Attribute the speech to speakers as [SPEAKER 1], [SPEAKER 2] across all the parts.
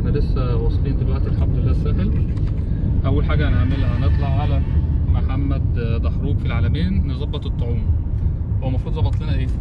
[SPEAKER 1] احنا لسه واصلين دلوقتي الحمد لله الساحل اول حاجه هنعملها هنطلع على محمد دحروج في العالمين نظبط الطعوم هو المفروض ظبط لنا ايه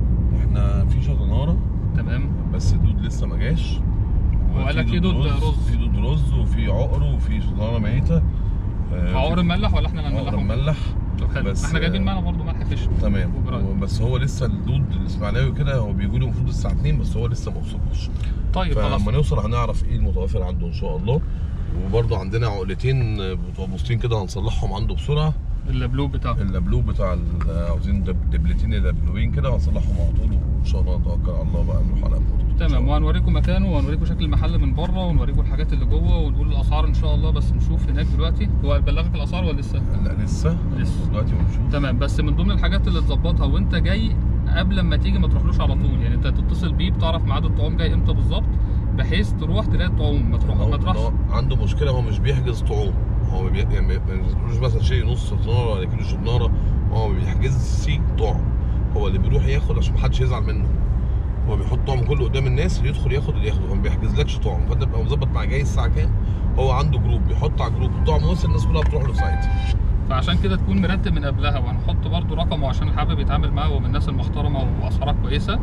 [SPEAKER 2] احنا في شطناره
[SPEAKER 1] تمام
[SPEAKER 2] بس الدود لسه ما جاش
[SPEAKER 1] هو قال لك في دود رز.
[SPEAKER 2] في دود رز وفي عقر وفي شطناره ميته آه،
[SPEAKER 1] عقر مملح ولا احنا اللي
[SPEAKER 2] عقر
[SPEAKER 1] هنملحه
[SPEAKER 2] مملح
[SPEAKER 1] طب حلو
[SPEAKER 2] بس-
[SPEAKER 1] احنا جايبين معانا برضه ملح فيش
[SPEAKER 2] تمام
[SPEAKER 1] وبراي.
[SPEAKER 2] بس هو لسه الدود الاسماعيلاوي كده هو بيجوا له المفروض الساعه 2 بس هو لسه ما وصلش
[SPEAKER 1] طيب خلاص
[SPEAKER 2] فلما نوصل هنعرف ايه المتوفر عنده ان شاء الله وبرضه عندنا عقلتين بتوع بوستين كده هنصلحهم عنده بسرعه
[SPEAKER 1] اللبلوب بتاعه
[SPEAKER 2] اللبلوب بتاع ال- عاوزين دب- دبلتين اللبلوبين كده هنصلحهم على طول وان شاء الله نتوكل على الله بقى نروح على أبوه. إن شاء
[SPEAKER 1] تمام
[SPEAKER 2] الله.
[SPEAKER 1] وهنوريكم مكانه وهنوريكم شكل المحل من بره ونوريكم الحاجات اللي جوه ونقول الاسعار ان شاء الله بس نشوف هناك دلوقتي هو بلغك الاسعار ولا لسه؟
[SPEAKER 2] لا لسه
[SPEAKER 1] لسه.
[SPEAKER 2] دلوقتي بنشوف
[SPEAKER 1] تمام بس من ضمن الحاجات اللي تظبطها وانت جاي قبل ما تيجي ما تروحلوش على طول يعني انت تتصل بيه بتعرف ميعاد الطعام جاي امتى بالظبط بحيث تروح تلاقي الطعوم ما تروح
[SPEAKER 2] هو-
[SPEAKER 1] ما تروحش
[SPEAKER 2] هو عنده مشكله هو مش بيحجز طعوم هو بي... يعني ما ينزلوش مثلا شيء نص شطناره ولا كيلو شطناره هو ما بيحجزش طعم هو اللي بيروح ياخد عشان محدش يزعل منه هو بيحط طعم كله قدام الناس اللي يدخل ياخد اللي ياخده هو ما بيحجزلكش طعم فانت بتبقى مظبط مع جاي الساعه كام هو عنده جروب بيحط على الجروب الطعم وصل الناس كلها بتروح له ساعتها
[SPEAKER 1] فعشان كده تكون مرتب من قبلها وهنحط برضو رقمه عشان اللي حابب يتعامل معاه ومن الناس المحترمه واسعارها كويسه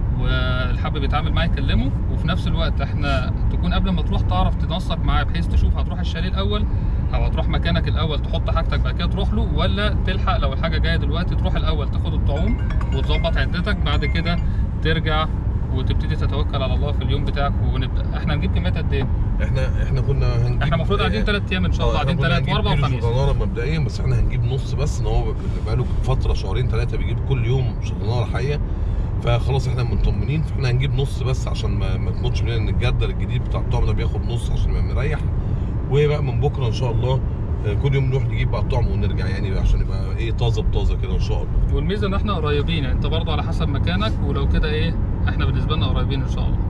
[SPEAKER 1] واللي حابب يتعامل معاه يكلمه وفي نفس الوقت احنا تكون قبل ما تروح تعرف تنسق معاه بحيث تشوف هتروح الشاليه الاول او هتروح مكانك الاول تحط حاجتك بعد كده تروح له ولا تلحق لو الحاجه جايه دلوقتي تروح الاول تاخد الطعوم وتظبط عدتك بعد كده ترجع وتبتدي تتوكل على الله في اليوم بتاعك ونبدا احنا هنجيب كميات قد ايه؟
[SPEAKER 2] احنا احنا كنا هنجيب
[SPEAKER 1] احنا المفروض قاعدين ثلاث ايام ان شاء الله
[SPEAKER 2] آه، إحنا
[SPEAKER 1] قاعدين
[SPEAKER 2] كنا
[SPEAKER 1] ثلاث
[SPEAKER 2] هنجيب
[SPEAKER 1] واربع
[SPEAKER 2] كيلو
[SPEAKER 1] وخميس
[SPEAKER 2] شطناره مبدئيا بس احنا هنجيب نص بس ان هو بقاله فتره شهرين ثلاثه بيجيب كل يوم شطناره حيه فخلاص احنا مطمنين فاحنا هنجيب نص بس عشان ما, ما تموتش مننا ان الجردل الجديد بتاع الطعم ده بياخد نص عشان يبقى مريح وبقى من بكره ان شاء الله آه، كل يوم نروح نجيب بقى الطعم ونرجع يعني عشان يبقى ايه طازه بطازه كده ان شاء الله
[SPEAKER 1] والميزه ان احنا قريبين يعني انت برضه على حسب مكانك ولو كده ايه احنا بالنسبه لنا قريبين ان شاء الله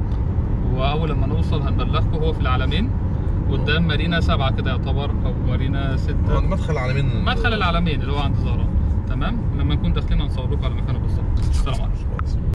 [SPEAKER 1] واول لما نوصل هنبلغكم هو في العالمين قدام مارينا سبعة كده يعتبر او مارينا
[SPEAKER 2] هو
[SPEAKER 1] ستة
[SPEAKER 2] مدخل العالمين
[SPEAKER 1] مدخل العالمين اللي هو عند زهرة تمام لما نكون داخلين هنصور لكم على مكانه بالظبط السلام عليكم